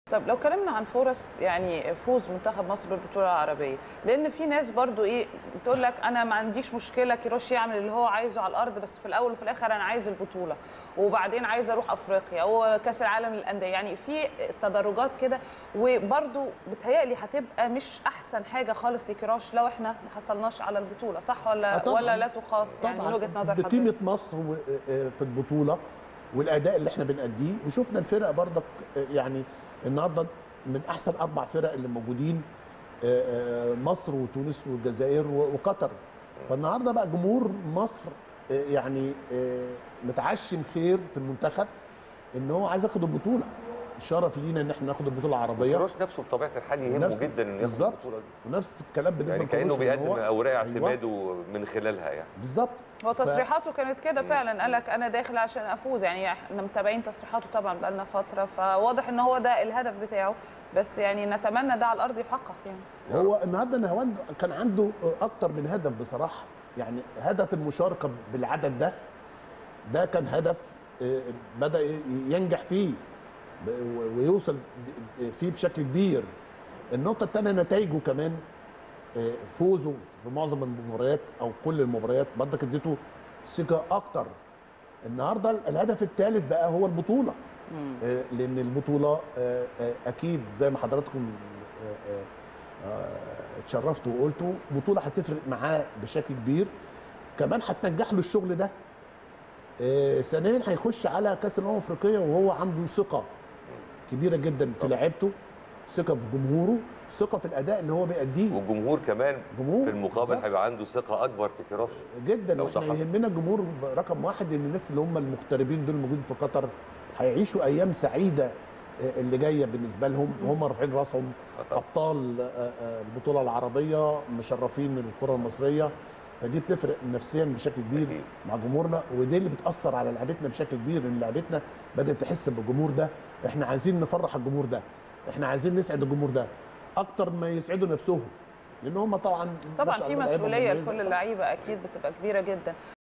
طب لو اتكلمنا عن فرص يعني فوز منتخب مصر بالبطوله العربيه لان في ناس برضو ايه بتقول لك انا ما عنديش مشكله كيروش يعمل اللي هو عايزه على الارض بس في الاول وفي الاخر انا عايز البطوله وبعدين عايز اروح افريقيا وكاس العالم للانديه يعني في تدرجات كده وبرضو بتهيألي هتبقى مش احسن حاجه خالص لكيروش لو احنا ما حصلناش على البطوله صح ولا آه طبعاً. ولا لا تقاس يعني من طبعا وجهه نظر بقيمه حضرتك مصر و- آه، في البطوله والاداء اللي احنا بنأديه وشفنا الفرق برضك آه، يعني النهارده من احسن اربع فرق اللي موجودين آه، آه، مصر وتونس والجزائر و- وقطر فالنهارده بقى جمهور مصر آه، يعني آه، متعشم خير في المنتخب ان هو عايز ياخد البطوله الشرف لينا ان احنا ناخد البطوله العربيه كيروش نفسه بطبيعه الحال يهمه ونفس- جدا انه ياخد بالظبط. البطوله دي ونفس الكلام بالنسبه يعني كانه لكروش، إن بيقدم هو- اوراق أيوة، اعتماده من خلالها يعني بالظبط هو ف- تصريحاته كانت كده فعلا قال لك انا داخل عشان افوز يعني احنا متابعين تصريحاته طبعا بقالنا فتره فواضح ان هو ده الهدف بتاعه بس يعني نتمنى ده على الارض يحقق يعني هو النهارده نهواند كان عنده اكتر من هدف بصراحه يعني هدف المشاركه بالعدد ده ده كان هدف آه، بدا ينجح فيه ب- ويوصل ب- فيه بشكل كبير النقطه الثانيه نتائجه كمان آه، فوزه في معظم المباريات او كل المباريات برضك اديته ثقه اكتر النهارده الهدف الثالث بقى هو البطوله آه، لان البطوله آه، آه، اكيد زي ما حضراتكم آه، آه، آه، اتشرفتوا وقلتوا بطوله هتفرق معاه بشكل كبير كمان هتنجح له الشغل ده آه، ثانيا هيخش على كاس الامم الافريقيه وهو عنده ثقه كبيره جدا في لعيبته ثقه في جمهوره ثقه في الاداء اللي هو بيأديه والجمهور كمان جمهور في المقابل بالظبط. هيبقى عنده ثقه اكبر في كيروش جدا لو ده واحنا حصل. يهمنا الجمهور رقم واحد ان الناس اللي هم المغتربين دول الموجودين في قطر هيعيشوا ايام سعيده آه، اللي جايه بالنسبه لهم وهم رافعين راسهم طبعاً. ابطال آه، آه، البطوله العربيه مشرفين من الكره المصريه فدي بتفرق نفسيا بشكل كبير أكيد. مع جمهورنا ودي اللي بتاثر على لعبتنا بشكل كبير ان لعبتنا بدات تحس بالجمهور ده احنا عايزين نفرح الجمهور ده احنا عايزين نسعد الجمهور ده اكتر ما يسعدوا نفسهم لان هم طبعا ما طبعا شاء في الله لعيبة مسؤوليه مميزة. لكل اللعيبه اكيد بتبقى كبيره جدا